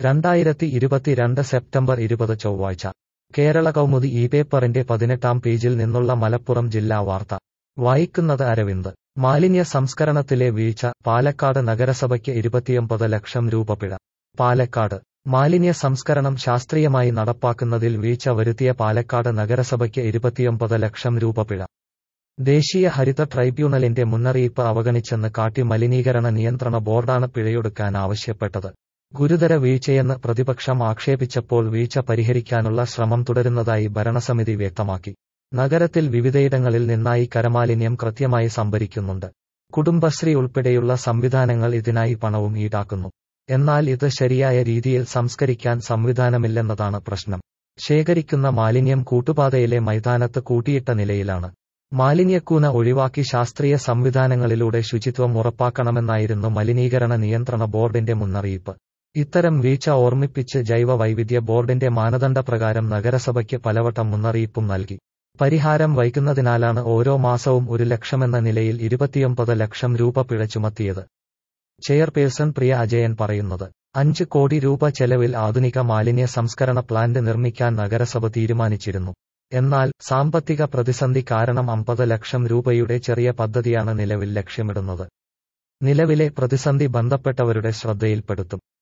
രണ്ടായിരത്തി ഇരുപത്തിരണ്ട് സെപ്റ്റംബർ ഇരുപത് ചൊവ്വാഴ്ച കേരള കൗമുദി ഈ പേപ്പറിന്റെ പതിനെട്ടാം പേജിൽ നിന്നുള്ള മലപ്പുറം ജില്ലാ വാർത്ത വായിക്കുന്നത് അരവിന്ദ് മാലിന്യ സംസ്കരണത്തിലെ വീഴ്ച പാലക്കാട് നഗരസഭയ്ക്ക് ഇരുപത്തിയൊമ്പത് ലക്ഷം രൂപ പിഴ പാലക്കാട് മാലിന്യ സംസ്കരണം ശാസ്ത്രീയമായി നടപ്പാക്കുന്നതിൽ വീഴ്ച വരുത്തിയ പാലക്കാട് നഗരസഭയ്ക്ക് ഇരുപത്തിയൊമ്പത് ലക്ഷം രൂപ പിഴ ദേശീയ ഹരിത ട്രൈബ്യൂണലിന്റെ മുന്നറിയിപ്പ് അവഗണിച്ചെന്ന് കാട്ടി മലിനീകരണ നിയന്ത്രണ ബോർഡാണ് പിഴയൊടുക്കാൻ ആവശ്യപ്പെട്ടത് ഗുരുതര വീഴ്ചയെന്ന് പ്രതിപക്ഷം ആക്ഷേപിച്ചപ്പോൾ വീഴ്ച പരിഹരിക്കാനുള്ള ശ്രമം തുടരുന്നതായി ഭരണസമിതി വ്യക്തമാക്കി നഗരത്തിൽ വിവിധയിടങ്ങളിൽ നിന്നായി കരമാലിന്യം കൃത്യമായി സംഭരിക്കുന്നുണ്ട് കുടുംബശ്രീ ഉൾപ്പെടെയുള്ള സംവിധാനങ്ങൾ ഇതിനായി പണവും ഈടാക്കുന്നു എന്നാൽ ഇത് ശരിയായ രീതിയിൽ സംസ്കരിക്കാൻ സംവിധാനമില്ലെന്നതാണ് പ്രശ്നം ശേഖരിക്കുന്ന മാലിന്യം കൂട്ടുപാതയിലെ മൈതാനത്ത് കൂട്ടിയിട്ട നിലയിലാണ് മാലിന്യക്കൂന ഒഴിവാക്കി ശാസ്ത്രീയ സംവിധാനങ്ങളിലൂടെ ശുചിത്വം ഉറപ്പാക്കണമെന്നായിരുന്നു മലിനീകരണ നിയന്ത്രണ ബോർഡിന്റെ മുന്നറിയിപ്പ് ഇത്തരം വീഴ്ച ഓർമ്മിപ്പിച്ച് ജൈവ വൈവിധ്യ ബോർഡിന്റെ മാനദണ്ഡപ്രകാരം നഗരസഭയ്ക്ക് പലവട്ടം മുന്നറിയിപ്പും നൽകി പരിഹാരം വൈകുന്നതിനാലാണ് ഓരോ മാസവും ഒരു ലക്ഷമെന്ന നിലയിൽ ഇരുപത്തിയൊമ്പത് ലക്ഷം രൂപ പിഴ ചുമത്തിയത് ചെയർപേഴ്സൺ പ്രിയ അജയൻ പറയുന്നത് അഞ്ച് കോടി രൂപ ചെലവിൽ ആധുനിക മാലിന്യ സംസ്കരണ പ്ലാന്റ് നിർമ്മിക്കാൻ നഗരസഭ തീരുമാനിച്ചിരുന്നു എന്നാൽ സാമ്പത്തിക പ്രതിസന്ധി കാരണം അമ്പത് ലക്ഷം രൂപയുടെ ചെറിയ പദ്ധതിയാണ് നിലവിൽ ലക്ഷ്യമിടുന്നത് നിലവിലെ പ്രതിസന്ധി ബന്ധപ്പെട്ടവരുടെ ശ്രദ്ധയിൽപ്പെടുത്തും